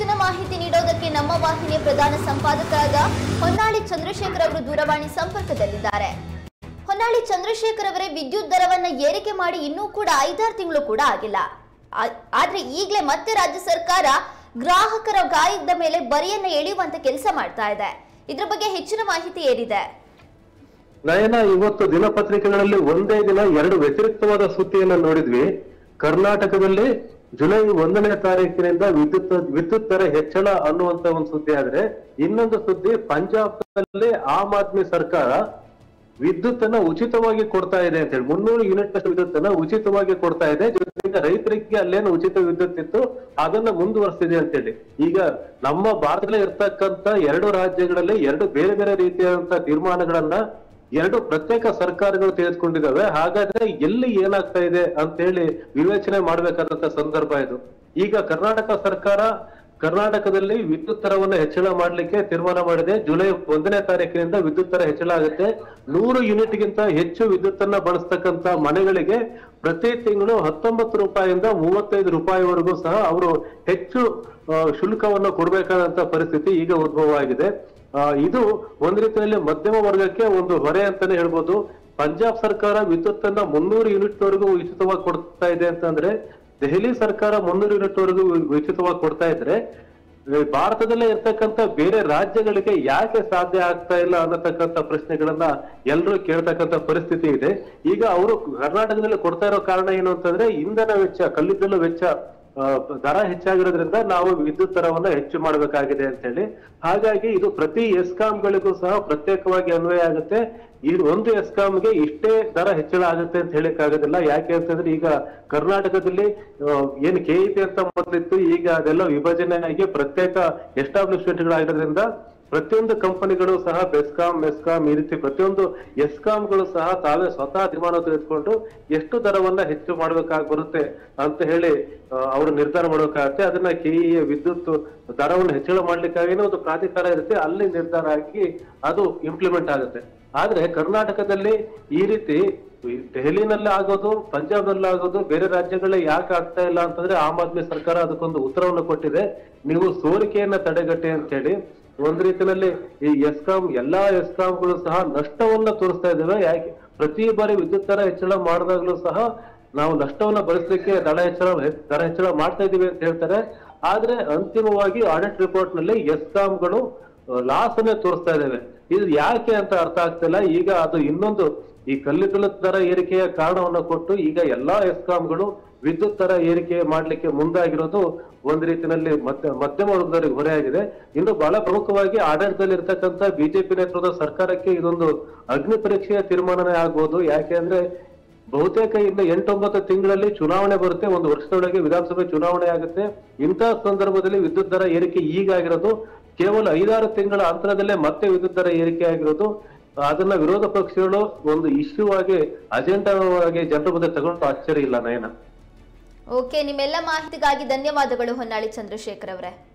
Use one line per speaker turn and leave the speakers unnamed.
ಹೆಚ್ಚಿನ ಮಾಹಿತಿ ನೀಡೋದಕ್ಕೆ ನಮ್ಮ ವಾಹಿನಿಯ ಪ್ರಧಾನ ಸಂಪಾದಕರಾದ ಹೊನ್ನಾಳಿ ಚಂದ್ರಶೇಖರ್ ಅವರು ದೂರವಾಣಿ ಸಂಪರ್ಕದಲ್ಲಿದ್ದಾರೆ ಹೊನ್ನಾಳಿ ಚಂದ್ರಶೇಖರ್ ಅವರೇ ವಿದ್ಯುತ್ ದರವನ್ನ ಏರಿಕೆ ಮಾಡಿ ಇನ್ನೂ ಕೂಡ ಐದಾರು ತಿಂಗಳು ಕೂಡ ಆಗಿಲ್ಲ ಆ- ಆದ್ರೆ ಈಗಲೇ ಮತ್ತೆ ರಾಜ್ಯ ಸರ್ಕಾರ ಗ್ರಾಹಕರ ಗಾಯದ ಮೇಲೆ ಬರಿಯನ್ನ ಎಳೆಯುವಂತ ಕೆಲಸ ಮಾಡ್ತಾ ಇದೆ ಇದ್ರ ಬಗ್ಗೆ ಹೆಚ್ಚಿನ ಮಾಹಿತಿ ಏನಿದೆ
ನಯನ ಇವತ್ತು ದಿನಪತ್ರಿಕೆಗಳಲ್ಲಿ ಒಂದೇ ದಿನ ಎರಡು ವ್ಯತಿರಿಕ್ತವಾದ ಸುದ್ದಿಯನ್ನ ನೋಡಿದ್ವಿ ಕರ್ನಾಟಕದಲ್ಲಿ ಜುಲೈ ಒಂದನೇ ತಾರೀಕಿನಿಂದ ವಿದ್ಯುತ್ ವಿದ್ಯುತ್ ದರ ಹೆಚ್ಚಳ ಅನ್ನುವಂತ ಒಂದು ಸುದ್ದಿ ಆದ್ರೆ ಇನ್ನೊಂದು ಸುದ್ದಿ ಪಂಜಾಬ್ನಲ್ಲಿ ಆಮ್ ಆದ್ಮಿ ಸರ್ಕಾರ ವಿದ್ಯುತ್ ಅನ್ನ ಉಚಿತವಾಗಿ ಕೊಡ್ತಾ ಇದೆ ಅಂತ ಹೇಳಿ ಮುನ್ನೂರು ಯೂನಿಟ್ ಅಷ್ಟು ವಿದ್ಯುತ್ ಅನ್ನ ಉಚಿತವಾಗಿ ಕೊಡ್ತಾ ಇದೆ ಜೊತೆಗೆ ರೈತರಿಗೆ ಅಲ್ಲೇನು ಉಚಿತ ವಿದ್ಯುತ್ ಇತ್ತು ಅದನ್ನ ಮುಂದುವರಿಸ್ತಿದೆ ಅಂತೇಳಿ ಈಗ ನಮ್ಮ ಭಾರತದಲ್ಲಿ ಇರ್ತಕ್ಕಂತ ಎರಡು ರಾಜ್ಯಗಳಲ್ಲಿ ಎರಡು ಬೇರೆ ಬೇರೆ ರೀತಿಯಾದಂತಹ ತೀರ್ಮಾನಗಳನ್ನ ಎರಡು ಪ್ರತ್ಯೇಕ ಸರ್ಕಾರಗಳು ತೆಗೆದುಕೊಂಡಿದ್ದಾವೆ ಹಾಗಾದ್ರೆ ಎಲ್ಲಿ ಏನಾಗ್ತಾ ಇದೆ ಅಂತ ಹೇಳಿ ವಿವೇಚನೆ ಮಾಡ್ಬೇಕಾದಂತ ಸಂದರ್ಭ ಇದು ಈಗ ಕರ್ನಾಟಕ ಸರ್ಕಾರ ಕರ್ನಾಟಕದಲ್ಲಿ ವಿದ್ಯುತ್ ದರವನ್ನು ಹೆಚ್ಚಳ ಮಾಡ್ಲಿಕ್ಕೆ ತೀರ್ಮಾನ ಮಾಡಿದೆ ಜುಲೈ ಒಂದನೇ ತಾರೀಕಿನಿಂದ ವಿದ್ಯುತ್ ದರ ಹೆಚ್ಚಳ ಆಗುತ್ತೆ ನೂರು ಯೂನಿಟ್ಗಿಂತ ಹೆಚ್ಚು ವಿದ್ಯುತ್ ಅನ್ನ ಬಳಸ್ತಕ್ಕಂತ ಮನೆಗಳಿಗೆ ಪ್ರತಿ ತಿಂಗಳು ಹತ್ತೊಂಬತ್ತು ರೂಪಾಯಿಯಿಂದ ಮೂವತ್ತೈದು ರೂಪಾಯಿವರೆಗೂ ಸಹ ಅವರು ಹೆಚ್ಚು ಆ, ಶುಲ್ಕವನ್ನು ಕೊಡಬೇಕಾದಂತ ಪರಿಸ್ಥಿತಿ ಈಗ ಉದ್ಭವ ಆಗಿದೆ ಆ, ಇದು ಒಂದ್ ರೀತಿಯಲ್ಲಿ ಮಧ್ಯಮ ವರ್ಗಕ್ಕೆ ಒಂದು ಹೊರೆ ಅಂತಾನೆ ಹೇಳ್ಬೋದು ಪಂಜಾಬ್ ಸರ್ಕಾರ ವಿದ್ಯುತ್ ಅನ್ನ ಮುನ್ನೂರು ಯೂನಿಟ್ ವರೆಗೂ ಉಚಿತವಾಗಿ ಕೊಡ್ತಾ ಇದೆ ಅಂತಂದ್ರೆ ದೆಹಲಿ ಸರ್ಕಾರ ಮುನ್ನೂರು ಯೂನಿಟ್ ವರೆಗೂ ಉಚಿತವಾಗಿ ಕೊಡ್ತಾ ಇದ್ರೆ ಈ ಭಾರತದಲ್ಲೇ ಇರ್ತಕ್ಕಂತ ಬೇರೆ ರಾಜ್ಯಗಳಿಗೆ ಯಾಕೆ ಸಾಧ್ಯ ಆಗ್ತಾ ಇಲ್ಲ ಅನ್ನತಕ್ಕಂತ ಪ್ರಶ್ನೆಗಳನ್ನ ಎಲ್ಲರೂ ಕೇಳ್ತಕ್ಕಂತ ಪರಿಸ್ಥಿತಿ ಇದೆ ಈಗ ಅವರು ಕರ್ನಾಟಕದಲ್ಲಿ ಕೊಡ್ತಾ ಇರೋ ಕಾರಣ ಏನು ಅಂತಂದ್ರೆ ಇಂಧನ ವೆಚ್ಚ ಕಲ್ಲಿದ್ದಲು ವೆಚ್ಚ ಆ, ದರ ಹೆಚ್ಚಾಗಿರೋದ್ರಿಂದ ನಾವು ವಿದ್ಯುತ್ ದರವನ್ನ ಹೆಚ್ಚು ಮಾಡಬೇಕಾಗಿದೆ ಅಂತ ಹೇಳಿ ಹಾಗಾಗಿ ಇದು ಪ್ರತಿ ಎಸ್ಕಾಂಗಳಿಗೂ ಸಹ ಪ್ರತ್ಯೇಕವಾಗಿ ಅನ್ವಯ ಆಗುತ್ತೆ ಈ ಒಂದು ಎಸ್ಕಾಂಗೆ ಇಷ್ಟೇ ದರ ಹೆಚ್ಚಳ ಆಗುತ್ತೆ ಅಂತ ಹೇಳಿಕ್ ಆಗೋದಿಲ್ಲ ಯಾಕೆ ಅಂತಂದ್ರೆ ಈಗ ಕರ್ನಾಟಕದಲ್ಲಿ ಆ, ಏನ್ ಕೆ ಇ ಪಿ ಅಂತ ಮೊದಲಿತ್ತು ಈಗ ಅದೆಲ್ಲ ವಿಭಜನೆ ಆಗಿ ಪ್ರತ್ಯೇಕ ಎಸ್ಟಾಬ್ಲಿಷ್ಮೆಂಟ್ ಗಳಾಗಿರೋದ್ರಿಂದ ಪ್ರತಿಯೊಂದು ಕಂಪನಿಗಳು ಸಹ ಬೆಸ್ಕಾಂ ಮೆಸ್ಕಾಂ ಈ ರೀತಿ ಪ್ರತಿಯೊಂದು ಎಸ್ಕಾಂಗಳು ಸಹ ತಾವೇ ಸ್ವತಃ ತೀರ್ಮಾನ ತೆಗೆದುಕೊಂಡು ಎಷ್ಟು ದರವನ್ನ ಹೆಚ್ಚು ಮಾಡ್ಬೇಕಾಗಿ ಬರುತ್ತೆ ಅಂತ ಹೇಳಿ ಆ, ಅವರು ನಿರ್ಧಾರ ಮಾಡಬೇಕಾಗತ್ತೆ ಅದನ್ನ ಕೆಇಎ ವಿದ್ಯುತ್ ದರವನ್ನು ಹೆಚ್ಚಳ ಮಾಡ್ಲಿಕ್ಕಾಗಿ ಒಂದು ಪ್ರಾಧಿಕಾರ ಇರುತ್ತೆ ಅಲ್ಲಿ ನಿರ್ಧಾರ ಆಗಿ ಅದು ಇಂಪ್ಲಿಮೆಂಟ್ ಆಗುತ್ತೆ ಆದ್ರೆ ಕರ್ನಾಟಕದಲ್ಲಿ ಈ ರೀತಿ ಈ ದೆಹಲಿನಲ್ಲಿ ಆಗೋದು ಪಂಜಾಬ್ನಲ್ಲಿ ಆಗೋದು ಬೇರೆ ರಾಜ್ಯಗಳೇ ಯಾಕೆ ಆಗ್ತಾ ಇಲ್ಲ ಅಂತಂದ್ರೆ ಆಮ್ ಆದ್ಮಿ ಸರ್ಕಾರ ಅದಕ್ಕೊಂದು ಉತ್ತರವನ್ನು ಕೊಟ್ಟಿದೆ ನೀವು ಸೋರಿಕೆಯನ್ನ ತಡೆಗಟ್ಟಿ ಅಂತ ಹೇಳಿ ಒಂದ್ ರೀತಿಯಲ್ಲಿ ಈ ಎಸ್ಕಾಂ ಎಲ್ಲಾ ಎಸ್ಕಾಂಗಳು ಸಹ ನಷ್ಟವನ್ನ ತೋರಿಸ್ತಾ ಇದ್ದೇವೆ ಯಾಕೆ ಪ್ರತಿ ಬಾರಿ ವಿದ್ಯುತ್ ದರ ಹೆಚ್ಚಳ ಮಾಡಿದಾಗ್ಲೂ ಸಹ ನಾವು ನಷ್ಟವನ್ನ ಭರಿಸಲಿಕ್ಕೆ ದರ ಹೆಚ್ಚಳ ದರ ಹೆಚ್ಚಳ ಮಾಡ್ತಾ ಇದೀವಿ ಅಂತ ಹೇಳ್ತಾರೆ ಆದ್ರೆ ಅಂತಿಮವಾಗಿ ಆಡಿಟ್ ರಿಪೋರ್ಟ್ ನಲ್ಲಿ ಎಸ್ಕಾಂಗಳು ಲಾಸ್ ಅನ್ನೇ ತೋರಿಸ್ತಾ ಇದ್ದೇವೆ ಇದು ಯಾಕೆ ಅಂತ ಅರ್ಥ ಆಗ್ತಿಲ್ಲ ಈಗ ಅದು ಇನ್ನೊಂದು ಈ ಕಲ್ಲಿದ್ದಲು ದರ ಏರಿಕೆಯ ಕಾರಣವನ್ನ ಕೊಟ್ಟು ಈಗ ಎಲ್ಲಾ ಎಸ್ಕಾಂಗಳು ವಿದ್ಯುತ್ ದರ ಏರಿಕೆ ಮಾಡ್ಲಿಕ್ಕೆ ಮುಂದಾಗಿರೋದು ಒಂದ್ ರೀತಿಯಲ್ಲಿ ಮಧ್ಯ ಮಧ್ಯಮ ವರ್ಗದವರಿಗೆ ಹೊರೆಯಾಗಿದೆ ಇನ್ನು ಬಹಳ ಪ್ರಮುಖವಾಗಿ ಆಡಳಿತದಲ್ಲಿ ಇರ್ತಕ್ಕಂಥ ಬಿಜೆಪಿ ನೇತೃತ್ವದ ಸರ್ಕಾರಕ್ಕೆ ಇದೊಂದು ಅಗ್ನಿ ಪರೀಕ್ಷೆಯ ತೀರ್ಮಾನನೇ ಆಗ್ಬೋದು ಯಾಕೆ ಅಂದ್ರೆ ಬಹುತೇಕ ಇನ್ನು ಎಂಟೊಂಬತ್ತು ತಿಂಗಳಲ್ಲಿ ಚುನಾವಣೆ ಬರುತ್ತೆ ಒಂದು ವರ್ಷದೊಳಗೆ ವಿಧಾನಸಭೆ ಚುನಾವಣೆ ಆಗುತ್ತೆ ಇಂತಹ ಸಂದರ್ಭದಲ್ಲಿ ವಿದ್ಯುತ್ ದರ ಏರಿಕೆ ಈಗ ಆಗಿರೋದು ಕೇವಲ ಐದಾರು ತಿಂಗಳ ಅಂತರದಲ್ಲೇ ಮತ್ತೆ ವಿದ್ಯುತ್ ದರ ಏರಿಕೆ ಆಗಿರೋದು ಅದನ್ನ ವಿರೋಧ ಪಕ್ಷಗಳು ಒಂದು ಇಶ್ಯೂ ಆಗಿ ಅಜೆಂಡಾವಾಗಿ ಜನರ ಮುಂದೆ ತಗೊಂಡು ಆಶ್ಚರ್ಯ ಇಲ್ಲ ನಯನ
ಓಕೆ ನಿಮ್ಮೆಲ್ಲ ಮಾಹಿತಿಗಾಗಿ ಧನ್ಯವಾದಗಳು ಹೊನ್ನಾಳಿ ಚಂದ್ರಶೇಖರ್ ಅವರೇ